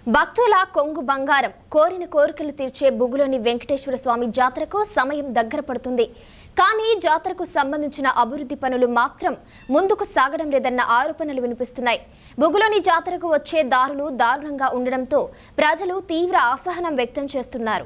భక్తుల కొంగు బంగారం కోరిన కోరికలు తీర్చే బుగులోని వెంకటేశ్వర స్వామి జాతరకు సమయం దగ్గర పడుతుంది కానీ జాతరకు సంబంధించిన అభివృద్ధి పనులు మాత్రం ముందుకు సాగడం లేదన్న ఆరోపణలు వినిపిస్తున్నాయి బుగులోని జాతరకు వచ్చే దారులు దారుణంగా ఉండడంతో ప్రజలు తీవ్ర అసహనం వ్యక్తం చేస్తున్నారు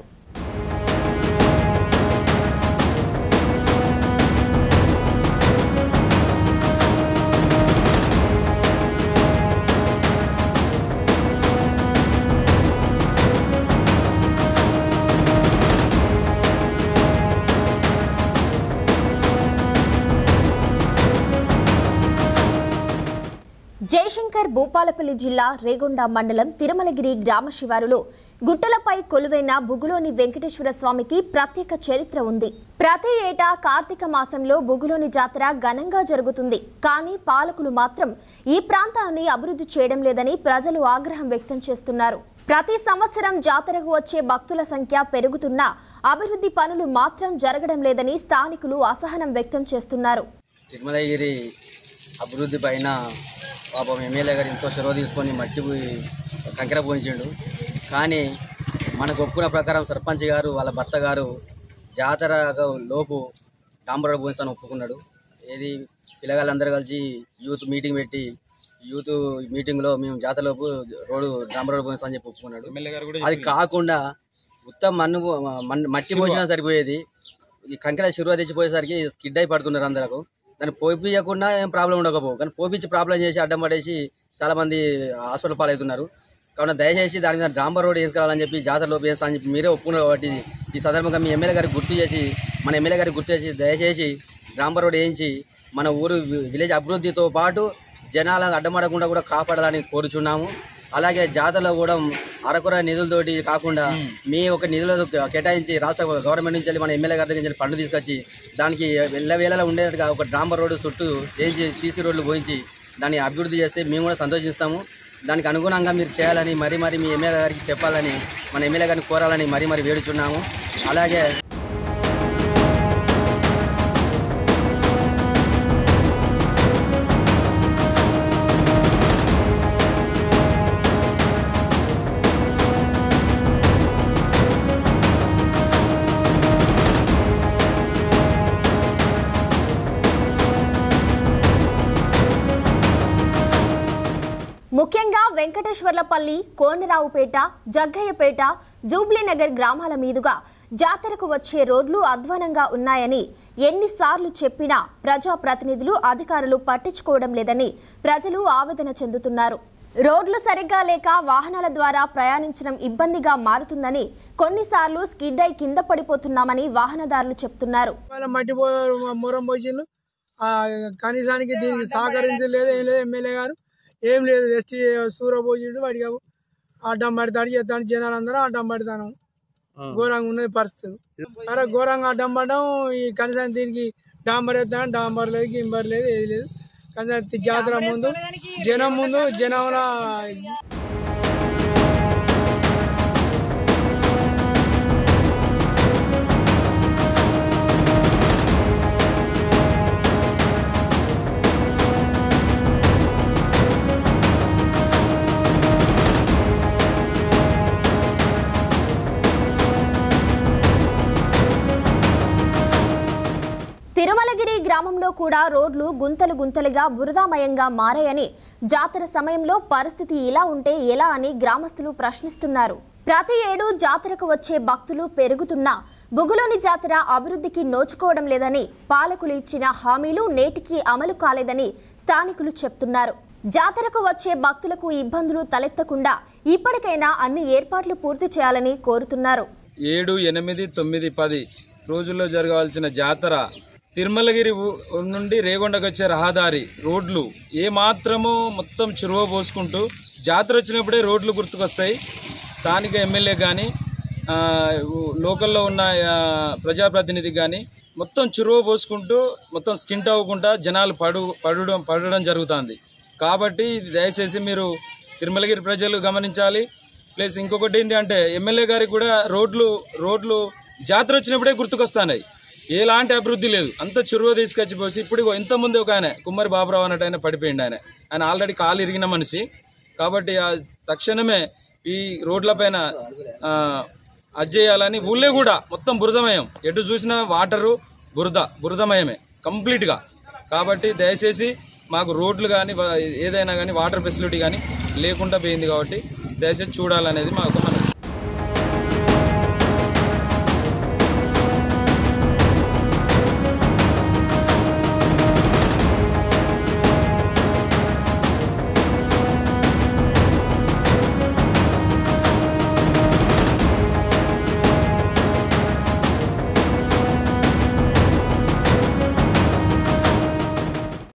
జయశంకర్ భూపాలపల్లి జిల్లా రేగొండ మండలం తిరుమలగిరి గ్రామ శివారులో గుట్టలపై కొలువైన బుగులోని వెంకటేశ్వర స్వామికి ప్రత్యేక చరిత్ర ఉంది ప్రతి ఏటా కార్తీక మాసంలో బుగులోని జాతర ఘనంగా జరుగుతుంది కానీ పాలకులు మాత్రం ఈ ప్రాంతాన్ని అభివృద్ధి చేయడం లేదని ప్రజలు ఆగ్రహం వ్యక్తం చేస్తున్నారు ప్రతి సంవత్సరం జాతరకు వచ్చే భక్తుల సంఖ్య పెరుగుతున్నా అభివృద్ధి పనులు మాత్రం జరగడం లేదని స్థానికులు అసహనం వ్యక్తం చేస్తున్నారు తిరుమలగిరి అభివృద్ధి పైన పాపం ఎమ్మెల్యే గారు ఎంతో చొరవ తీసుకొని మట్టి పోయి కంకర పోయించిండు కానీ మనకు ఒప్పుకున్న ప్రకారం సర్పంచ్ గారు వాళ్ళ భర్త గారు జాతర లోపు డాంబర్ రోడ్ పోయిస్తాను ఒప్పుకున్నాడు ఏది పిల్లగాళ్ళందరూ కలిసి యూత్ మీటింగ్ పెట్టి యూత్ మీటింగ్లో మేము జాతరలోపు రోడ్డు డాంబర్ రోడ్ పోయిస్తామని చెప్పి ఒప్పుకున్నాడు అది కాకుండా ఉత్తమ మన్ను మన్- మట్టి పోసినా సరిపోయేది ఈ కంకెల శిరువ తెచ్చిపోయేసరికి స్కిడ్ అయి పడుతున్నారు అందరకు దాన్ని పోపించకుండా ఏం ప్రాబ్లం ఉండకపోవు కానీ పోపించి ప్రాబ్లం చేసి అడ్డం పడేసి చాలా మంది హాస్పిటల్ పాలవుతున్నారు కావున దయచేసి దాని మీద డాంబర్ రోడ్ వేసుకురావాలని చెప్పి జాతరలో వేస్తా అని చెప్పి మీరే ఒప్పుకున్నారు కాబట్టి ఈ సందర్భంగా మీ ఎమ్మెల్యే గారికి గుర్తు చేసి మన ఎమ్మెల్యే గారికి గుర్తు చేసి దయచేసి డాంబర్ రోడ్ వేయించి మన ఊరు వి- విలేజ్ అభివృద్ధితో పాటు జనాలకు అడ్డమడకుండా కూడా కాపాడాలని కోరుచున్నాము అలాగే జాతరలో కూడా అరకొర నిధులతోటి కాకుండా మీ ఒక నిధులతో కేటాయించి రాష్ట్ర గవర్నమెంట్ నుంచి వెళ్ళి మన ఎమ్మెల్యే గారి దగ్గర నుంచి ఫండ్ తీసుకొచ్చి దానికి వెళ్ళ వేళలో ఉండేట్టుగా ఒక డాంబర్ రోడ్డు చుట్టూ వేయించి సీసీ రోడ్లు పోయించి దాన్ని అభివృద్ధి చేస్తే మేము కూడా సంతోషిస్తాము దానికి అనుగుణంగా మీరు చేయాలని మరీ మరి మీ ఎమ్మెల్యే గారికి చెప్పాలని మన ఎమ్మెల్యే గారిని కోరాలని మరీ మరి వేడుచున్నాము అలాగే ముఖ్యంగా వెంకటేశ్వర్లపల్లి కోనరావుపేట జగ్గయ్యపేట జూబ్లీనగర్ గ్రామాల మీదుగా జాతరకు వచ్చే రోడ్లు అధ్వానంగా ఉన్నాయని ఎన్నిసార్లు చెప్పినా ప్రజాప్రతినిధులు అధికారులు పట్టించుకోవడం లేదని ప్రజలు ఆవేదన చెందుతున్నారు రోడ్లు సరిగ్గా లేక వాహనాల ద్వారా ప్రయాణించడం ఇబ్బందిగా మారుతుందని కొన్నిసార్లు స్కిడ్ అయి కింద పడిపోతున్నామని వాహనదారులు చెప్తున్నారు వాళ్ళ మట్టి పో మొరం పోసిండు ఆ, కనీసానికి దీనికి సహకరించలేదు ఏం లేదు ఎమ్మెల్యే గారు ఏం లేదు ఎస్టీ సూర పోసిండు వాడికి అడ్డం పడతాడు చేస్తాడు జనాలు అందరూ అడ్డం పడతాను ఘోరంగా ఉన్నది పరిస్థితి అరే ఘోరంగా అడ్డం పడడం ఈ కనీసం దీనికి డాంబర్ వేస్తాను డాంబర్ లేదు గింబర్ లేదు ఏది లేదు కనీసం జాతర ముందు జనం ముందు జనంలో తిరుమలగిరి గ్రామంలో కూడా రోడ్లు గుంతలు గుంతలుగా బురదామయంగా మారాయని జాతర సమయంలో పరిస్థితి ఇలా ఉంటే ఎలా అని గ్రామస్తులు ప్రశ్నిస్తున్నారు ప్రతి ఏడు జాతరకు వచ్చే భక్తులు పెరుగుతున్నా బుగులోని జాతర అభివృద్ధికి నోచుకోవడం లేదని పాలకులు ఇచ్చిన హామీలు నేటికి అమలు కాలేదని స్థానికులు చెప్తున్నారు జాతరకు వచ్చే భక్తులకు ఇబ్బందులు తలెత్తకుండా ఇప్పటికైనా అన్ని ఏర్పాట్లు పూర్తి చేయాలని కోరుతున్నారు ఏడు ఎనిమిది తొమ్మిది పది రోజుల్లో జరగాల్సిన జాతర తిరుమలగిరి ఊ- నుండి రేగొండకు వచ్చే రహదారి రోడ్లు ఏ మాత్రమో మొత్తం చురువ పోసుకుంటూ జాతర వచ్చినప్పుడే రోడ్లు గుర్తుకొస్తాయి స్థానిక ఎమ్మెల్యే కానీ లోకల్లో ఉన్న ఆ, ప్రజాప్రతినిధి కానీ మొత్తం చురువ పోసుకుంటూ మొత్తం స్కింట్ అవ్వకుండా జనాలు పడు పడడం పడడం జరుగుతుంది కాబట్టి ఇది దయచేసి మీరు తిరుమలగిరి ప్రజలు గమనించాలి ప్లస్ ఇంకొకటి ఏంటి అంటే ఎమ్మెల్యే గారికి కూడా రోడ్లు రోడ్లు జాతర వచ్చినప్పుడే గుర్తుకొస్తాయి ఎలాంటి అభివృద్ధి లేదు అంత చురువ తీసుకొచ్చి పోసి ఇప్పుడు ఇగో ఇంతకుముందు ఒక ఆయన కుమ్మరి బాబురావు అన్నట్టు ఆయన పడిపోయిండు ఆయన ఆయన ఆల్రెడీ కాలు ఇరిగిన మనిషి కాబట్టి ఆ తక్షణమే ఈ రోడ్లపైన ఆ, అది చేయాలని ఊళ్ళే కూడా మొత్తం బురదమయం ఎటు చూసినా వాటరు బురద బురదమయమే కంప్లీట్గా కాబట్టి దయచేసి మాకు రోడ్లు కానీ ఏదైనా కానీ వాటర్ ఫెసిలిటీ కానీ లేకుండా పోయింది కాబట్టి దయచేసి చూడాలనేది మాకు మన